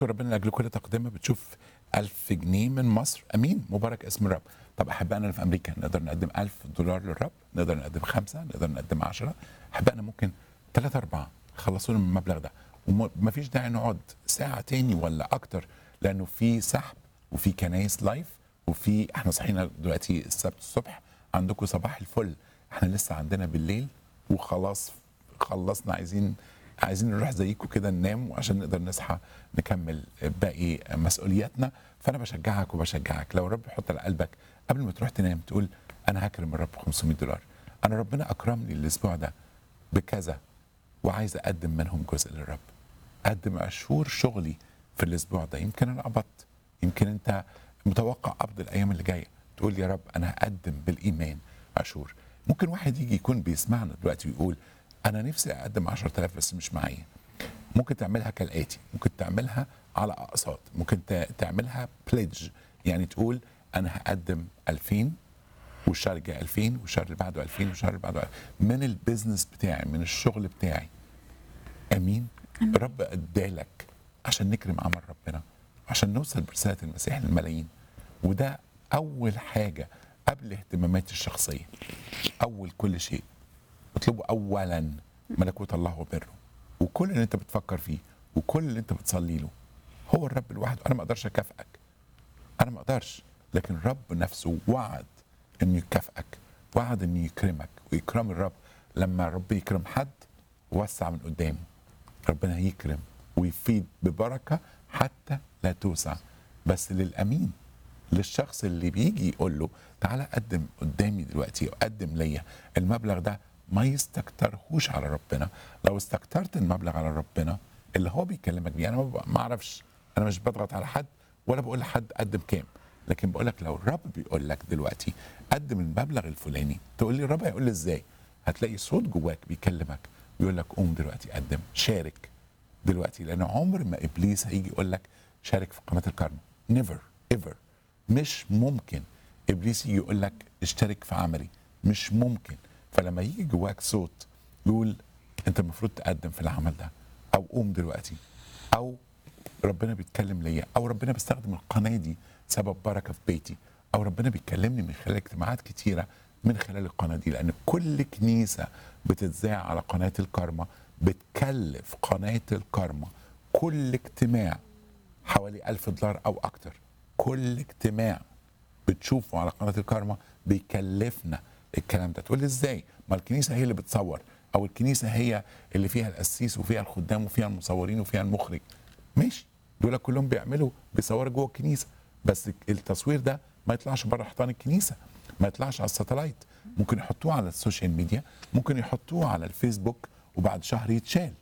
ربنا لاجل كل تقدمه بتشوف ألف جنيه من مصر امين مبارك اسم الرب طب احبائنا في امريكا نقدر نقدم ألف دولار للرب نقدر نقدم خمسه نقدر نقدم عشرة احبائنا ممكن ثلاثة أربعة خلصونا من المبلغ ده ومفيش داعي نقعد ساعة تاني ولا أكتر لأنه في سحب وفي كنايس لايف وفي احنا صحينا دلوقتي السبت الصبح عندكم صباح الفل احنا لسه عندنا بالليل وخلاص خلصنا عايزين عايزين نروح زيكم كده ننام عشان نقدر نصحى نكمل باقي مسؤولياتنا فانا بشجعك وبشجعك لو الرب يحط على قلبك قبل ما تروح تنام تقول انا هكرم الرب 500 دولار انا ربنا اكرمني الاسبوع ده بكذا وعايز اقدم منهم جزء للرب اقدم اشهور شغلي في الاسبوع ده يمكن انا قبضت يمكن انت متوقع قبض الايام اللي جايه تقول يا رب انا هقدم بالايمان عاشور ممكن واحد يجي يكون بيسمعنا دلوقتي ويقول انا نفسي اقدم 10000 بس مش معايا ممكن تعملها كالاتي ممكن تعملها على اقساط ممكن تعملها بليدج يعني تقول انا هقدم 2000 والشهر الجاي 2000 والشهر اللي بعده 2000 والشهر اللي بعده 2000 من البيزنس بتاعي من الشغل بتاعي امين رب ادالك عشان نكرم عمل ربنا عشان نوصل برساله المسيح للملايين وده اول حاجه قبل اهتماماتي الشخصيه اول كل شيء اطلبوا اولا ملكوت الله وبره وكل اللي انت بتفكر فيه وكل اللي انت بتصلي له هو الرب لوحده انا ما اقدرش اكافئك انا ما اقدرش لكن الرب نفسه وعد انه يكافئك وعد انه يكرمك ويكرم الرب لما الرب يكرم حد وسع من قدامه ربنا يكرم ويفيد ببركه حتى لا توسع بس للامين للشخص اللي بيجي يقول له تعالى قدم قدامي دلوقتي قدم ليا المبلغ ده ما يستكترهوش على ربنا لو استكترت المبلغ على ربنا اللي هو بيكلمك بيه انا ما اعرفش انا مش بضغط على حد ولا بقول لحد قدم كام لكن بقول لك لو الرب بيقول لك دلوقتي قدم المبلغ الفلاني تقول لي الرب هيقول لي ازاي هتلاقي صوت جواك بيكلمك بيقول لك قوم دلوقتي قدم شارك دلوقتي لان عمر ما ابليس هيجي يقول لك شارك في قناه الكارما نيفر ايفر مش ممكن ابليس يجي يقول لك اشترك في عملي مش ممكن فلما يجي جواك صوت يقول انت المفروض تقدم في العمل ده او قوم دلوقتي او ربنا بيتكلم ليا او ربنا بيستخدم القناه دي سبب بركه في بيتي او ربنا بيكلمني من خلال اجتماعات كتيره من خلال القناه دي لان كل كنيسه بتتذاع على قناه الكارما بتكلف قناه الكارما كل اجتماع حوالي ألف دولار أو أكتر كل اجتماع بتشوفه على قناة الكارما بيكلفنا الكلام ده تقول لي ازاي ما الكنيسة هي اللي بتصور أو الكنيسة هي اللي فيها القسيس وفيها الخدام وفيها المصورين وفيها المخرج ماشي دول كلهم بيعملوا بيصوروا جوه الكنيسة بس التصوير ده ما يطلعش بره حيطان الكنيسة ما يطلعش على الساتلايت ممكن يحطوه على السوشيال ميديا ممكن يحطوه على الفيسبوك وبعد شهر يتشال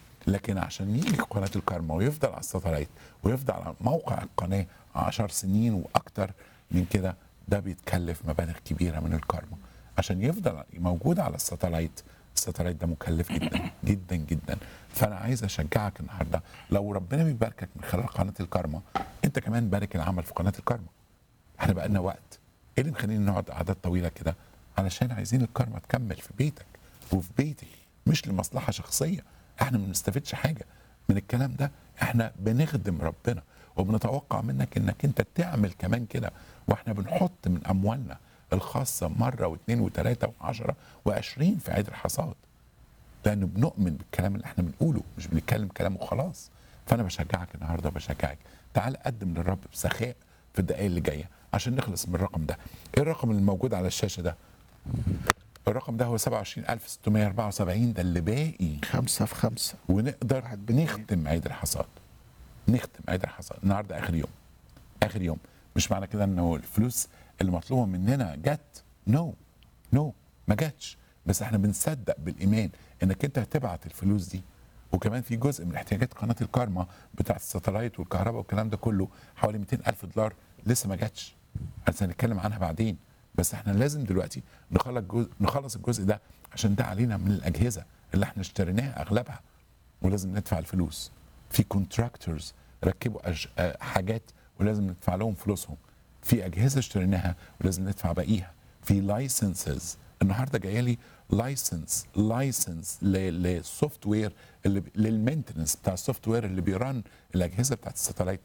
لكن عشان يجي قناه الكارما ويفضل على الساتلايت ويفضل على موقع القناه 10 سنين واكتر من كده ده بيتكلف مبالغ كبيره من الكارما عشان يفضل موجود على الساتلايت الساتلايت ده مكلف جدا جدا جدا فانا عايز اشجعك النهارده لو ربنا بيباركك من خلال قناه الكارما انت كمان بارك العمل في قناه الكارما احنا بقى لنا وقت ايه اللي مخلينا نقعد قعدات طويله كده علشان عايزين الكارما تكمل في بيتك وفي بيتك مش لمصلحه شخصيه احنا ما بنستفدش حاجه من الكلام ده احنا بنخدم ربنا وبنتوقع منك انك انت تعمل كمان كده واحنا بنحط من اموالنا الخاصه مره واثنين وثلاثه وعشره وعشرين في عيد الحصاد لانه بنؤمن بالكلام اللي احنا بنقوله مش بنتكلم كلام وخلاص فانا بشجعك النهارده بشجعك تعال قدم للرب بسخاء في الدقائق اللي جايه عشان نخلص من الرقم ده ايه الرقم اللي موجود على الشاشه ده الرقم ده هو 27674 ده اللي باقي خمسة في خمسة ونقدر نختم عيد الحصاد نختم عيد الحصاد النهارده اخر يوم اخر يوم مش معنى كده انه الفلوس اللي مطلوبه مننا جت نو no. نو no. ما جاتش بس احنا بنصدق بالايمان انك انت هتبعت الفلوس دي وكمان في جزء من احتياجات قناه الكارما بتاعت الساتلايت والكهرباء والكلام ده كله حوالي 200 الف دولار لسه ما جاتش هنتكلم عنها بعدين بس احنا لازم دلوقتي نخلص جزء نخلص الجزء ده عشان ده علينا من الاجهزه اللي احنا اشتريناها اغلبها ولازم ندفع الفلوس في كونتراكتورز ركبوا أج... حاجات ولازم ندفع لهم فلوسهم في اجهزه اشتريناها ولازم ندفع باقيها في لايسنسز النهارده جايه لي لايسنس لايسنس للسوفت وير اللي للمينتنس بتاع السوفت وير اللي بيرن الاجهزه بتاعت الساتلايت